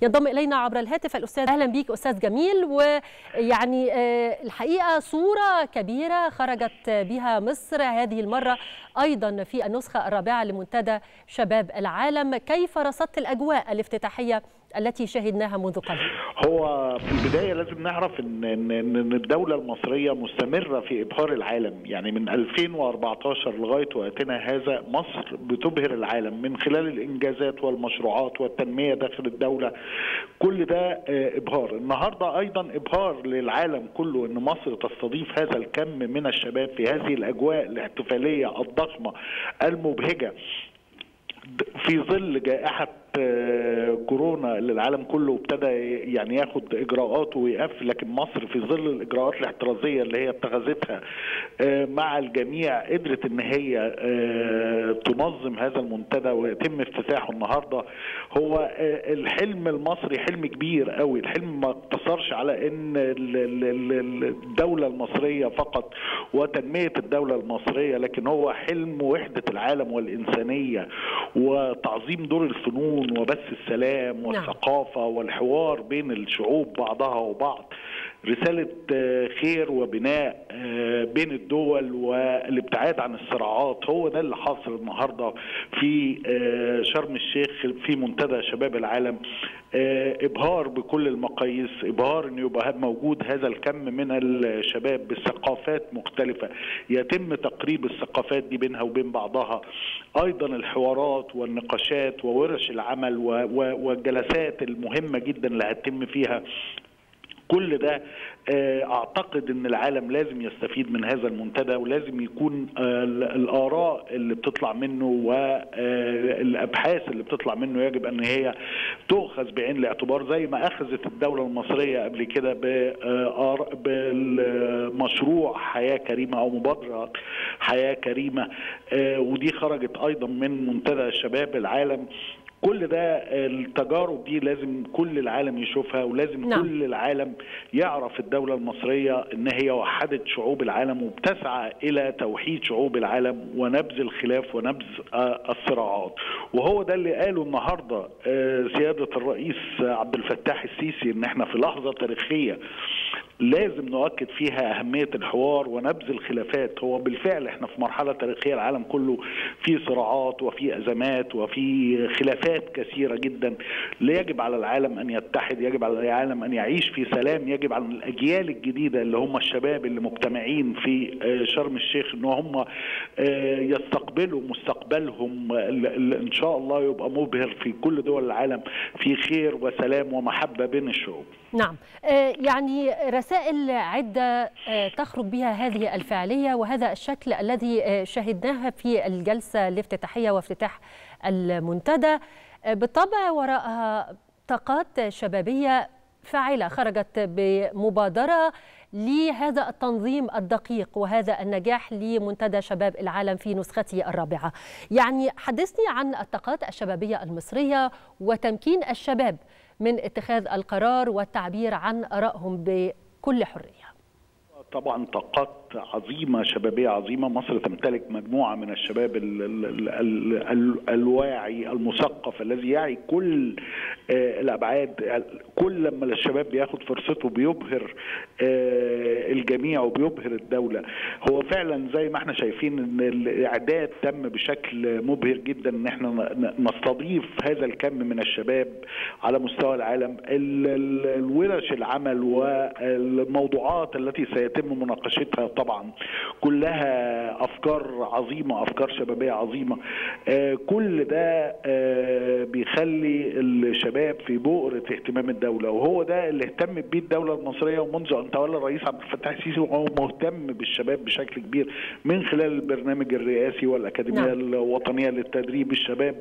ينضم الينا عبر الهاتف الاستاذ اهلا بيك استاذ جميل ويعني الحقيقه صوره كبيره خرجت بها مصر هذه المره ايضا في النسخه الرابعه لمنتدى شباب العالم كيف رصدت الاجواء الافتتاحيه التي شهدناها منذ قليل هو في البدايه لازم نعرف ان ان الدوله المصريه مستمره في ابهار العالم يعني من 2014 لغايه وقتنا هذا مصر بتبهر العالم من خلال الانجازات والمشروعات والتنميه داخل الدوله كل ده ابهار النهارده ايضا ابهار للعالم كله ان مصر تستضيف هذا الكم من الشباب في هذه الاجواء الاحتفاليه الضخمه المبهجه في ظل جائحه كورونا اللي العالم كله ابتدى يعني ياخد اجراءاته ويقفل لكن مصر في ظل الاجراءات الاحترازيه اللي هي اتخذتها مع الجميع قدرت ان هي تنظم هذا المنتدى ويتم افتتاحه النهارده هو الحلم المصري حلم كبير قوي الحلم ما اقتصرش على ان الدوله المصريه فقط وتنميه الدوله المصريه لكن هو حلم وحده العالم والانسانيه وتعظيم دور الفنون الفنون وبث السلام والثقافة والحوار بين الشعوب بعضها وبعض رسالة خير وبناء بين الدول والابتعاد عن الصراعات هو ده اللي حاصل النهارده في شرم الشيخ في منتدى شباب العالم ابهار بكل المقاييس ابهار ان يبقى موجود هذا الكم من الشباب بثقافات مختلفه يتم تقريب الثقافات دي بينها وبين بعضها ايضا الحوارات والنقاشات وورش العمل والجلسات المهمه جدا اللي هتتم فيها كل ده اعتقد ان العالم لازم يستفيد من هذا المنتدى ولازم يكون الاراء اللي بتطلع منه والابحاث اللي بتطلع منه يجب ان هي تؤخذ بعين الاعتبار زي ما اخذت الدوله المصريه قبل كده بالمشروع حياه كريمه او مبادره حياه كريمه ودي خرجت ايضا من منتدى شباب العالم كل ده التجارب دي لازم كل العالم يشوفها ولازم نعم. كل العالم يعرف الدولة المصرية ان هي وحدت شعوب العالم وبتسعى الى توحيد شعوب العالم ونبذ الخلاف ونبذ الصراعات وهو ده اللي قاله النهارده سيادة الرئيس عبد الفتاح السيسي ان احنا في لحظة تاريخية لازم نؤكد فيها أهمية الحوار ونبذ الخلافات هو بالفعل احنا في مرحلة تاريخية العالم كله في صراعات وفي أزمات وفي خلافات كثيرة جدا يجب على العالم أن يتحد يجب على العالم أن يعيش في سلام يجب على الأجيال الجديدة اللي هم الشباب اللي مجتمعين في شرم الشيخ أن هم يستقبلوا مستقبلهم إن شاء الله يبقى مبهر في كل دول العالم في خير وسلام ومحبة بين الشعوب نعم يعني رسائل عدة تخرج بها هذه الفعالية وهذا الشكل الذي شهدناها في الجلسة الافتتاحية وافتتاح المنتدى بالطبع وراءها طاقات شبابية فاعلة خرجت بمبادرة لهذا التنظيم الدقيق وهذا النجاح لمنتدى شباب العالم في نسخته الرابعة يعني حدثني عن الطاقات الشبابية المصرية وتمكين الشباب من اتخاذ القرار والتعبير عن آرائهم بكل حرية طبعا طاقات عظيمه شبابيه عظيمه مصر تمتلك مجموعه من الشباب ال ال ال ال الواعي المثقف الذي يعي كل الابعاد كل لما الشباب بياخد فرصته بيبهر الجميع وبيبهر الدوله هو فعلا زي ما احنا شايفين ان الاعداد تم بشكل مبهر جدا ان احنا نستضيف هذا الكم من الشباب على مستوى العالم الورش العمل والموضوعات التي سيتم مناقشتها طبعا كلها افكار عظيمه افكار شبابيه عظيمه كل ده بيخلي الشباب في بؤره اهتمام الدوله وهو ده اللي اهتمت بيه الدوله المصريه ومنذ ان تولى الرئيس عبد الفتاح السيسي وهو مهتم بالشباب بشكل كبير من خلال البرنامج الرئاسي والاكاديميه نعم. الوطنيه للتدريب الشباب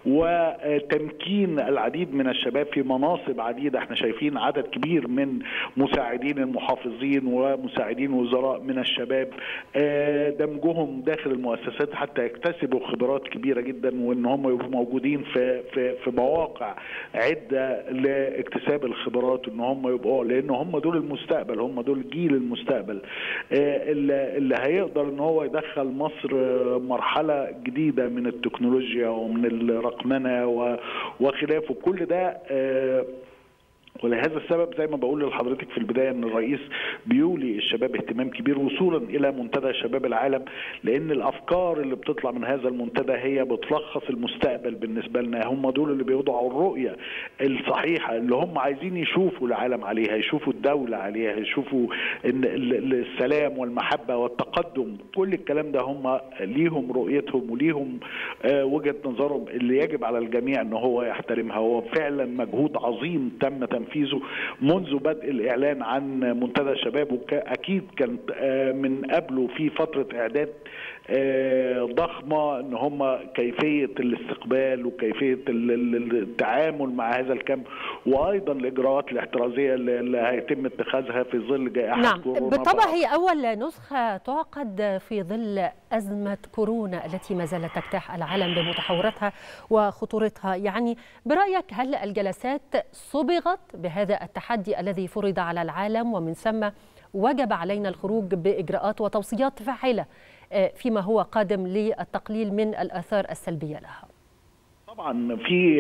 وتمكين العديد من الشباب في مناصب عديده احنا شايفين عدد كبير من مساعدين المحافظين ومساعدين وزراء من الشباب دمجهم داخل المؤسسات حتى يكتسبوا خبرات كبيره جدا وان هم يبقوا موجودين في في في مواقع عده لاكتساب الخبرات ان هم يبقوا لان هم دول المستقبل هم دول جيل المستقبل اللي, اللي هيقدر ان هو يدخل مصر مرحله جديده من التكنولوجيا ومن الرقمنه وخلافه كل ده ولهذا السبب زي ما بقول لحضرتك في البدايه ان الرئيس بيولي الشباب اهتمام كبير وصولا الى منتدى شباب العالم لان الافكار اللي بتطلع من هذا المنتدى هي بتلخص المستقبل بالنسبه لنا هم دول اللي بيوضعوا الرؤيه الصحيحه اللي هم عايزين يشوفوا العالم عليها يشوفوا الدوله عليها يشوفوا ان السلام والمحبه والتقدم كل الكلام ده هم ليهم رؤيتهم وليهم وجهه نظرهم اللي يجب على الجميع ان هو يحترمها هو فعلا مجهود عظيم تم تنفيذه تنفيذه منذ بدء الاعلان عن منتدى الشباب واكيد كان من قبله في فتره اعداد ضخمه ان هم كيفيه الاستقبال وكيفيه التعامل مع هذا الكم وايضا الاجراءات الاحترازيه اللي هيتم اتخاذها في ظل جائحه نعم كورونا بالطبع هي اول نسخه تعقد في ظل ازمه كورونا التي ما زالت تجتاح العالم بمتحوراتها وخطورتها يعني برايك هل الجلسات صبغت بهذا التحدي الذي فرض على العالم ومن ثم وجب علينا الخروج باجراءات وتوصيات فاعله فيما هو قادم للتقليل من الاثار السلبيه لها طبعا في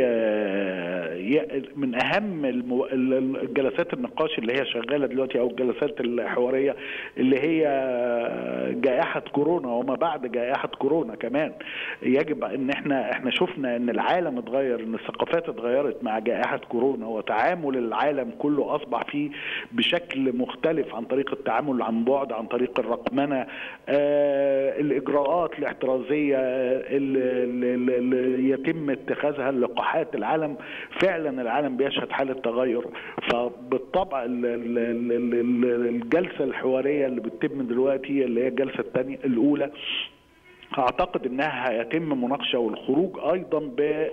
من اهم الجلسات النقاش اللي هي شغاله دلوقتي او الجلسات الحواريه اللي هي جائحه كورونا وما بعد جائحه كورونا كمان يجب ان احنا احنا شفنا ان العالم اتغير ان الثقافات اتغيرت مع جائحه كورونا وتعامل العالم كله اصبح فيه بشكل مختلف عن طريق التعامل عن بعد عن طريق الرقمنه الاجراءات الاحترازيه اللي يتم اتخاذها اللقاحات العالم فعلا العالم بيشهد حاله تغير فبالطبع الجلسه الحواريه اللي بتتم دلوقتي اللي هي الجلسه الثانيه الاولى اعتقد انها هيتم مناقشه والخروج ايضا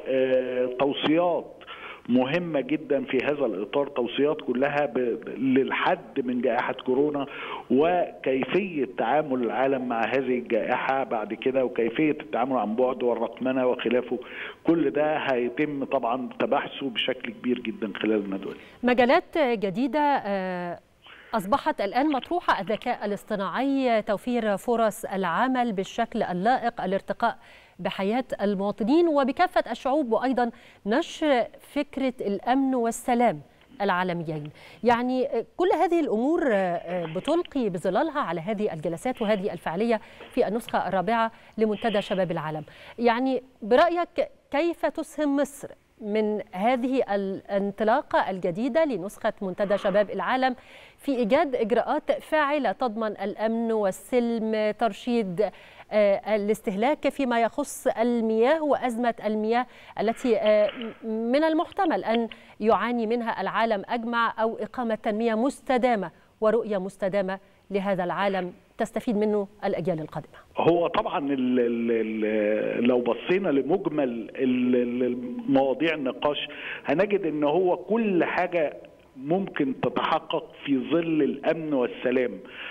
بتوصيات مهمة جدا في هذا الإطار توصيات كلها للحد من جائحة كورونا وكيفية تعامل العالم مع هذه الجائحة بعد كده وكيفية التعامل عن بعد والرقمنة وخلافه كل ده هيتم طبعا تبحثه بشكل كبير جدا خلال الندوة مجالات جديدة أصبحت الآن مطروحة الذكاء الاصطناعي توفير فرص العمل بالشكل اللائق الارتقاء بحياة المواطنين وبكافة الشعوب وأيضا نشر فكرة الأمن والسلام العالميين يعني كل هذه الأمور بتلقي بظلالها على هذه الجلسات وهذه الفعالية في النسخة الرابعة لمنتدى شباب العالم يعني برأيك كيف تسهم مصر من هذه الانطلاقة الجديدة لنسخة منتدى شباب العالم في إيجاد إجراءات فاعلة تضمن الأمن والسلم ترشيد الاستهلاك فيما يخص المياه وأزمة المياه التي من المحتمل أن يعاني منها العالم أجمع أو إقامة تنمية مستدامة ورؤية مستدامة لهذا العالم تستفيد منه الأجيال القادمة هو طبعا ال ال لو بصينا لمجمل مواضيع النقاش هنجد ان هو كل حاجه ممكن تتحقق في ظل الامن والسلام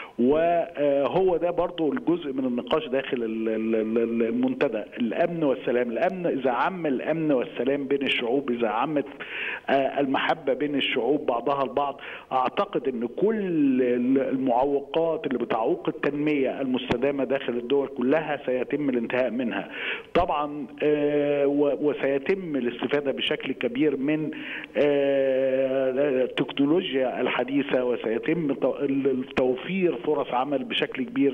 وهو ده برضو الجزء من النقاش داخل المنتدى الامن والسلام الامن اذا عم الامن والسلام بين الشعوب اذا عمت المحبه بين الشعوب بعضها البعض اعتقد ان كل المعوقات اللي بتعوق التنميه المستدامه داخل الدول كلها سيتم الانتهاء منها طبعا وسيتم الاستفاده بشكل كبير من التكنولوجيا الحديثه وسيتم توفير فرص عمل بشكل كبير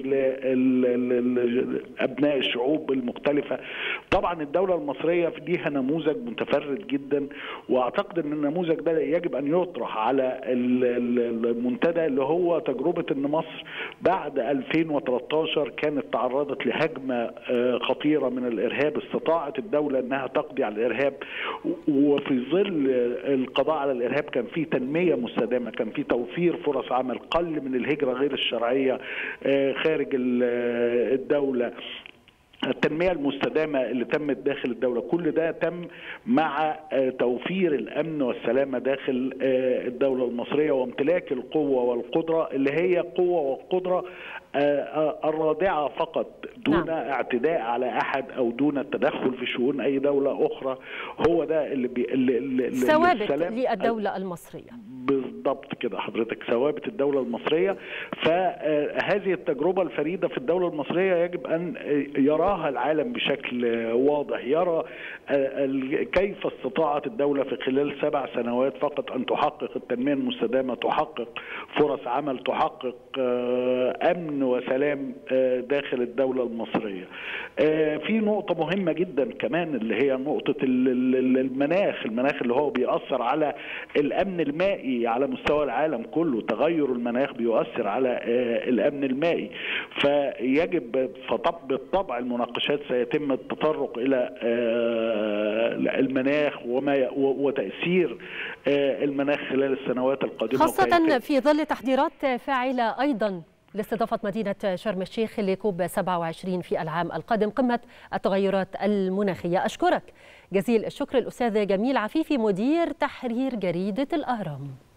لابناء الشعوب المختلفه طبعا الدوله المصريه ليها نموذج متفرد جدا واعتقد ان النموذج ده يجب ان يطرح على المنتدى اللي هو تجربه ان مصر بعد 2013 كانت تعرضت لهجمه خطيره من الارهاب استطاعت الدوله انها تقضي على الارهاب وفي ظل القضاء على الارهاب كان في تنميه مستدامه كان في توفير فرص عمل قل من الهجره غير الشرعيه خارج الدوله التنمية المستدامة اللي تمت داخل الدولة كل ده تم مع توفير الأمن والسلامة داخل الدولة المصرية وامتلاك القوة والقدرة اللي هي قوة وقدرة الرادعه فقط دون نعم. اعتداء على احد او دون التدخل في شؤون اي دوله اخرى هو ده اللي, بي اللي, اللي ثوابت للدوله المصريه بالضبط كده حضرتك ثوابت الدولة المصرية فهذه التجربة الفريدة في الدولة المصرية يجب أن يراها العالم بشكل واضح يرى كيف استطاعت الدولة في خلال سبع سنوات فقط أن تحقق التنمية المستدامة تحقق فرص عمل تحقق أمن وسلام داخل الدولة المصرية في نقطة مهمة جدا كمان اللي هي نقطة المناخ المناخ اللي هو بيأثر على الأمن المائي على مستوى العالم كله تغير المناخ بيؤثر على الامن المائي فيجب بالطبع المناقشات سيتم التطرق الى المناخ وما وتاثير المناخ خلال السنوات القادمه خاصه في ظل تحضيرات فاعله ايضا لاستضافة مدينة شرم الشيخ لكوب 27 في العام القادم قمة التغيرات المناخية أشكرك جزيل الشكر الأستاذ جميل عفيفي مدير تحرير جريدة الأهرام